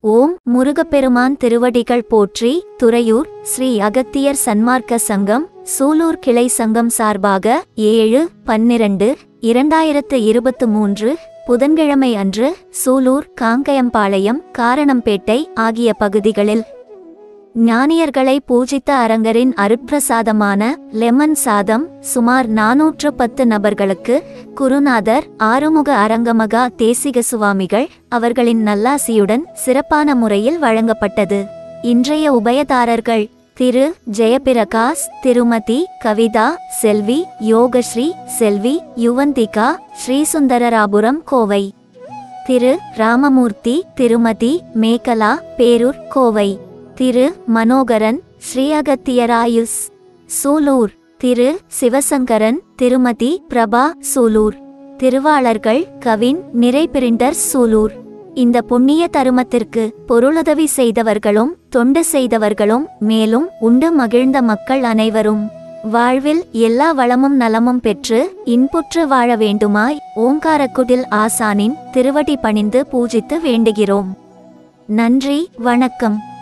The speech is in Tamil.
ஓம் முருகப்பெருமான் திருவடிகள் போற்றி துறையூர் ஸ்ரீ அகத்தியர் சன்மார்க்க சங்கம் சூலூர் கிளை சங்கம் சார்பாக ஏழு பன்னிரண்டு இரண்டாயிரத்து இருபத்து மூன்று புதன்கிழமை அன்று சூலூர் காங்கயம்பாளையம் காரணம்பேட்டை ஆகிய பகுதிகளில் ஞானியர்களை பூஜித்த அரங்கரின் அருட்பிரசாதமான லெமன் சாதம் சுமார் நாநூற்று பத்து நபர்களுக்கு குருநாதர் ஆறுமுக அரங்கமகா தேசிக சுவாமிகள் அவர்களின் நல்லாசியுடன் சிறப்பான முறையில் வழங்கப்பட்டது இன்றைய உபயதாரர்கள் திரு ஜெயபிரகாஷ் திருமதி கவிதா செல்வி யோகஸ்ரீ செல்வி யுவந்திகா ஸ்ரீசுந்தரராபுரம் கோவை திரு ராமமூர்த்தி திருமதி மேகலா பேரூர் கோவை திரு மனோகரன் ஸ்ரீ அகத்தியராயுஸ் சூலூர் திரு சிவசங்கரன் திருமதி பிரபா சூலூர் திருவாளர்கள் கவின் நிறைபிரிண்டர் சூலூர் இந்த புண்ணிய தருமத்திற்கு பொருளுதவி செய்தவர்களும் தொண்டு செய்தவர்களும் மேலும் உண்டு மகிழ்ந்த மக்கள் அனைவரும் வாழ்வில் எல்லா வளமும் நலமும் பெற்று இன்புற்று வாழ வேண்டுமாய் ஓங்காரக்குடில் ஆசானின் திருவடி பணிந்து பூஜித்து வேண்டுகிறோம் நன்றி வணக்கம்